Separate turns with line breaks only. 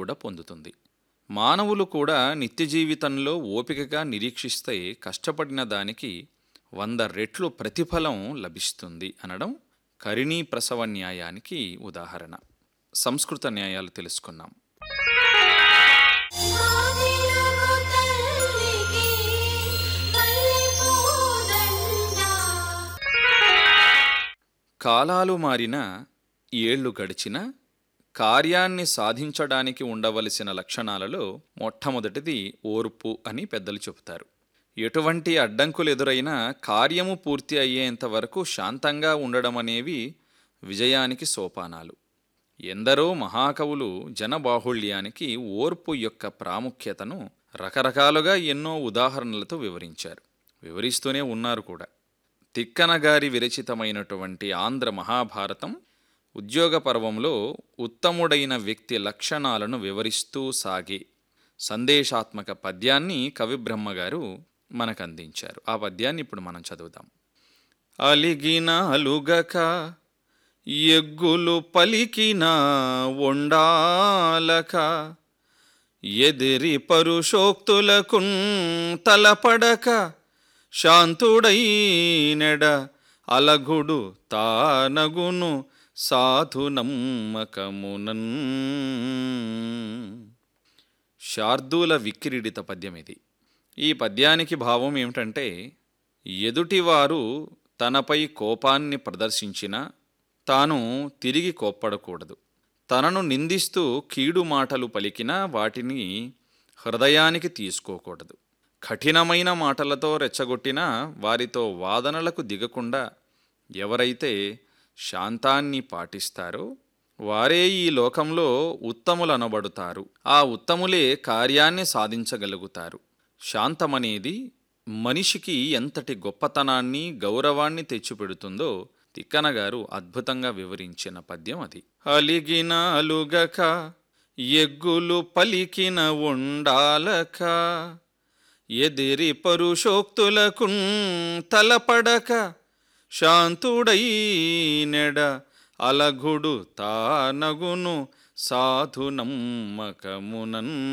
కూడా పొందుతుంది మానవులు కూడా నిత్య జీవితంలో ఓపికగా నిరీక్షిస్తే కష్టపడిన దానికి వంద రెట్లు ప్రతిఫలం లభిస్తుంది అనడం కరిణీ ప్రసవ న్యాయానికి ఉదాహరణ సంస్కృత న్యాయాలు తెలుసుకున్నాం
ఆదిలగు తల్లికి మల్లెపూదండ
కాలాలు మారిన ఏళ్లు గడిచిన కార్యాన్ని సాధించడానికి ఉండవలసిన లక్షణాలలో మొట్టమొదటిది ఓర్పు అని పెద్దలు చెబుతారు ఎటువంటి అడ్డంకులు ఎదురైనా కార్యము పూర్తి అయ్యేంత వరకు శాంతంగా ఉండడం అనేవి విజయానికి సోపానాలు ఎందరో మహాకవులు జనబాహుళ్యానికి ఓర్పు యొక్క ప్రాముఖ్యతను రకరకాలుగా ఎన్నో ఉదాహరణలతో వివరించారు వివరిస్తూనే ఉన్నారు కూడా తిక్కన గారి విరచితమైనటువంటి ఆంధ్ర మహాభారతం ఉద్యోగ పర్వంలో ఉత్తముడైన వ్యక్తి లక్షణాలను వివరిస్తూ సాగే సందేశాత్మక పద్యాన్ని కవిబ్రహ్మ గారు మనకు అందించారు ఆ పద్యాన్ని ఇప్పుడు మనం చదువుదాం అలిగిన అలుగక ఎగ్గులు పలికిన వండాలక ఎదిరి పరుషోక్తులకు తలపడక శాంతుడైనెడ అలగుడు తానగును సాధునమ్మకమునన్ శార్దూల విక్రీడిత పద్యం ఇది ఈ పద్యానికి భావం ఏమిటంటే ఎదుటివారు తనపై కోపాన్ని ప్రదర్శించినా తాను తిరిగి కోప్పడకూడదు తనను నిందిస్తూ కీడు మాటలు పలికినా వాటిని హృదయానికి తీసుకోకూడదు కఠినమైన మాటలతో రెచ్చగొట్టినా వారితో వాదనలకు దిగకుండా ఎవరైతే శాంతాన్ని పాటిస్తారో వారే ఈ లోకంలో ఉత్తములనబడుతారు ఆ ఉత్తములే కార్యాన్ని సాధించగలుగుతారు శాంతమనేది మనిషికి ఎంతటి గొప్పతనాన్ని గౌరవాన్ని తెచ్చిపెడుతుందో తిక్కన గారు అద్భుతంగా వివరించిన పద్యం అది అలిగిన అలుగక ఎగ్గులు పలికిన ఉండాలక ఎదిరి పరుషోక్తులకు తలపడక శాంతుడైనెడ అలగుడు తానగును సాధునమ్మకమునన్